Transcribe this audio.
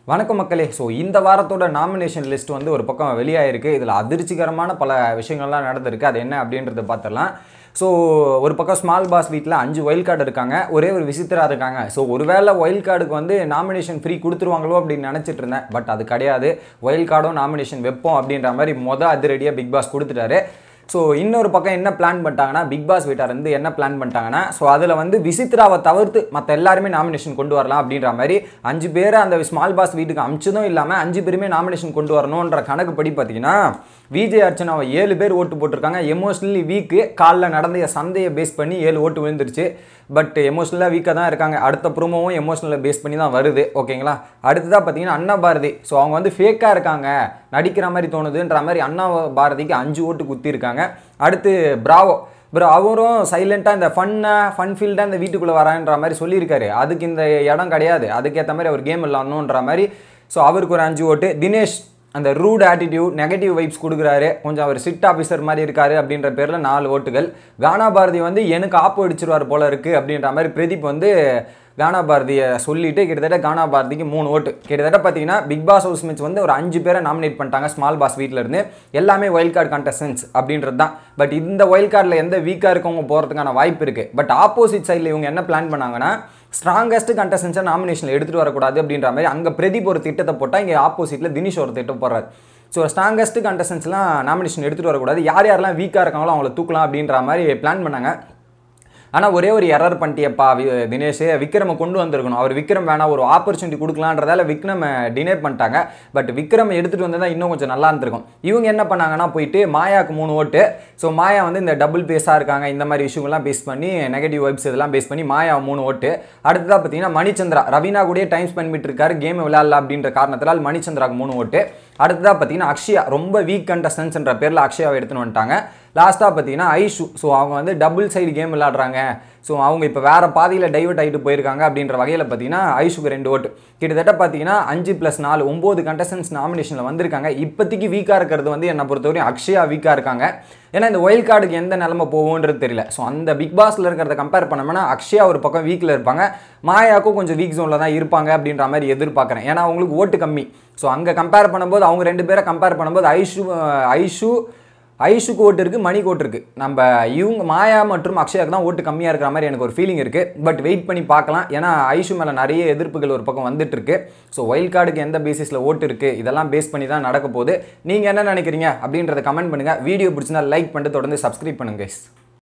வணக்கம் மக்களே ஸோ இந்த வாரத்தோட நாமினேஷன் லிஸ்ட் வந்து ஒரு பக்கம் வெளியாயிருக்கு இதில் அதிர்ச்சிகரமான பல விஷயங்கள்லாம் நடந்திருக்கு அது என்ன அப்படின்றத பார்த்துடலாம் ஸோ ஒரு பக்கம் ஸ்மால் பாஸ் வீட்டில் அஞ்சு ஒயில் கார்டு இருக்காங்க ஒரே ஒரு விசித்திரா இருக்காங்க ஸோ ஒருவேளை ஒயில் கார்டுக்கு வந்து நாமினேஷன் ஃப்ரீ கொடுத்துருவாங்களோ அப்படின்னு நினச்சிட்டு இருந்தேன் பட் அது கிடையாது ஒயில் கார்டும் நாமினேஷன் வைப்போம் அப்படின்ற மாதிரி மொதல் அதிரடியாக பிக் பாஸ் கொடுத்துட்டாரு ஸோ இன்னொரு பக்கம் என்ன பிளான் பண்ணிட்டாங்கன்னா பிக் பாஸ் வீட்டார் வந்து என்ன பிளான் பண்ணிட்டாங்கன்னா ஸோ அதில் வந்து விசித்ராவை தவிர்த்து மற்ற எல்லாருமே நாமினேஷன் கொண்டு வரலாம் அப்படின்ற மாதிரி அஞ்சு பேரை அந்த ஸ்மால் பாஸ் வீட்டுக்கு அமிச்சதும் இல்லாமல் அஞ்சு பேருமே நாமினேஷன் கொண்டு வரணுன்ற கணக்குப்படி பார்த்தீங்கன்னா விஜய் அர்ச்சனாவை ஏழு பேர் ஓட்டு போட்டிருக்காங்க எமோஷ்னலி வீக்கு காலைல நடந்த சந்தையை பேஸ் பண்ணி ஏழு ஓட்டு விழுந்துருச்சு பட் எமோஷ்னலாக வீக்காக தான் இருக்காங்க அடுத்த ப்ரோமோவும் எமோஷ்னலை பேஸ் பண்ணி தான் வருது ஓகேங்களா அடுத்ததாக பார்த்தீங்கன்னா அண்ணா பாரதி ஸோ அவங்க வந்து ஃபேக்காக இருக்காங்க நடிக்கிற மாதிரி தோணுதுன்ற மாதிரி அண்ணா பாரதிக்கு அஞ்சு ஓட்டு குத்திருக்காங்க அடுத்து பிராவோ ப்ரோ அவரும் சைலண்ட்டாக இந்த ஃபன்னாக ஃபன் ஃபீல்டாக இந்த வீட்டுக்குள்ளே வரான்ற மாதிரி சொல்லியிருக்காரு அதுக்கு இந்த இடம் கிடையாது அதுக்கேற்ற மாதிரி அவர் கேம் விளாடணுன்ற மாதிரி ஸோ அவருக்கு ஒரு அஞ்சு ஓட்டு தினேஷ் அந்த ரூட் ஆட்டிடியூட் நெகட்டிவ் வைப்ஸ் கொடுக்குறாரு கொஞ்சம் அவர் சிட் ஆஃபீஸர் மாதிரி இருக்காரு அப்படின்ற பேரில் நாலு ஓட்டுகள் கானா பாரதி வந்து எனக்கு ஆப்பு அடிச்சிருவார் போல இருக்குது அப்படின்ற மாதிரி பிரதீப் வந்து கானா பாரதியை சொல்லிட்டு கிட்டத்தட்ட கானா பாரதிக்கு மூணு ஓட்டு கிட்டத்தட்ட பார்த்தீங்கன்னா பிக் பாஸ் ஹவுஸ் மேட்ச் வந்து ஒரு அஞ்சு பேரை நாமினேட் பண்ணிட்டாங்க ஸ்மால் பாஸ் வீட்டில் இருந்து எல்லாமே ஒயில் கார்டு கண்டஸ்டன்ஸ் அப்படின்றது தான் பட் இந்த ஒயில் கார்டில் எந்த வீக்காக இருக்கவங்க போகிறதுக்கான வாய்ப்பு இருக்குது பட் ஆப்போசிட் சைடில் இவங்க என்ன பிளான் பண்ணாங்கன்னா ஸ்ட்ராங்கஸ்ட் கண்டஸ்டன்ஸை நாமினேஷனில் எடுத்துகிட்டு வரக்கூடாது அப்படின்ற மாதிரி அங்கே பிரதீப் ஒரு திட்டத்தை போட்டால் இங்கே ஆப்போசிட்டில் தினேஷ் ஒரு திட்டம் போடுறாரு ஸோ ஸ்ட்ராங்கஸ்ட் கண்டஸ்டன்ஸ்லாம் நாமினேஷன் எடுத்துகிட்டு வரக்கூடாது யார் யாரெல்லாம் வீக்காக இருக்காங்களோ அவங்கள தூக்கலாம் அப்படின்ற மாதிரி பிளான் பண்ணாங்க ஆனால் ஒரே ஒரு எரர் பண்ணிட்டியப்பா வி- தினேஷ் விக்ரமை கொண்டு வந்திருக்கணும் அவர் விக்ரம் வேணா ஒரு ஆப்பர்ச்சுனிட்டி கொடுக்கலான்றதால விக்ரம் டினே பண்ணிட்டாங்க பட் விக்ரம் எடுத்துகிட்டு வந்ததா இன்னும் கொஞ்சம் நல்லா இருந்திருக்கும் இவங்க என்ன பண்ணாங்கன்னா போயிட்டு மாயாக்கு மூணு ஓட்டு ஸோ மாயா வந்து இந்த டபுள் பேஸாக இருக்காங்க இந்த மாதிரி விஷயங்கள்லாம் பேஸ் பண்ணி நெகட்டிவ் வைப்ஸ் இதெல்லாம் பேஸ் பண்ணி மாயா மூணு ஓட்டு அடுத்ததாக பார்த்தீங்கன்னா மணிச்சந்திரா ரவீனா கூடயே டைம் ஸ்பெண்ட் பண்ணிட்டு இருக்காரு கேம் விளையாடல அப்படின்ற காரணத்தினால் மணிச்சந்திராக்கு மூணு ஓட்டு அடுத்ததாக பார்த்தீங்கன்னா அக்ஷயா ரொம்ப வீக் கண்டஸ்டன்ஸ்ன்ற பேரில் அக்ஷயாவை எடுத்துன்னு வந்துட்டாங்க லாஸ்ட்டாக பார்த்தீங்கன்னா ஐஷு ஸோ அவங்க வந்து டபுள் சைடு கேம் விளையாடுறாங்க ஸோ அவங்க இப்போ வேறு பாதியில் டைவர்ட் ஆகிட்டு போயிருக்காங்க அப்படின்ற வகையில் பார்த்தீங்கன்னா ஐஷுக்கு ரெண்டு ஓட்டு கிட்டத்தட்ட பார்த்தீங்கன்னா அஞ்சு ப்ளஸ் நாலு ஒம்பது கண்டஸ்டன்ஸ் நாமினேஷனில் வந்திருக்காங்க இப்போதைக்கு வீக்காக இருக்கிறது வந்து என்னை பொறுத்தவரையும் அக்ஷயா வீக்காக இருக்காங்க ஏன்னா இந்த ஒயில் கார்டுக்கு எந்த நிலமை போகும்ன்றது தெரியல ஸோ அந்த பிக் பாஸில் இருக்கிறத கம்பேர் பண்ணோம்னா அக்ஷயா ஒரு பக்கம் வீக்கில் இருப்பாங்க மாயாக்கும் கொஞ்சம் வீக் ஜோனில் தான் இருப்பாங்க அப்படின்ற மாதிரி எதிர்பார்க்குறேன் ஏன்னா அவங்களுக்கு ஓட்டு கம்மி ஸோ அங்கே கம்பேர் பண்ணும்போது அவங்க ரெண்டு பேரை கம்பேர் பண்ணும்போது ஐஷு ஐஷு ஐஷுக்கு ஓட்டு இருக்குது மணிக்கு ஓட்டு இருக்குது நம்ம இவங்க மாயா மற்றும் அக்ஷயாக்கு தான் ஓட்டு கம்மியாக இருக்கிற மாதிரி எனக்கு ஒரு ஃபீலிங் இருக்குது பட் வெயிட் பண்ணி பார்க்கலாம் ஏன்னா ஐஷு மேலே நிறைய எதிர்ப்புகள் ஒரு பக்கம் வந்துட்டு இருக்கு ஸோ ஒயில் கார்டுக்கு எந்த பேசிஸில் ஓட்டு இருக்குது இதெல்லாம் பேஸ் பண்ணி தான் நடக்க போகுது நீங்கள் என்ன நினைக்கிறீங்க அப்படின்றத கமெண்ட் பண்ணுங்கள் வீடியோ பிடிச்சிருந்தா லைக் பண்ணிட்டு தொடர்ந்து சப்ஸ்கிரைப் பண்ணுங்க guys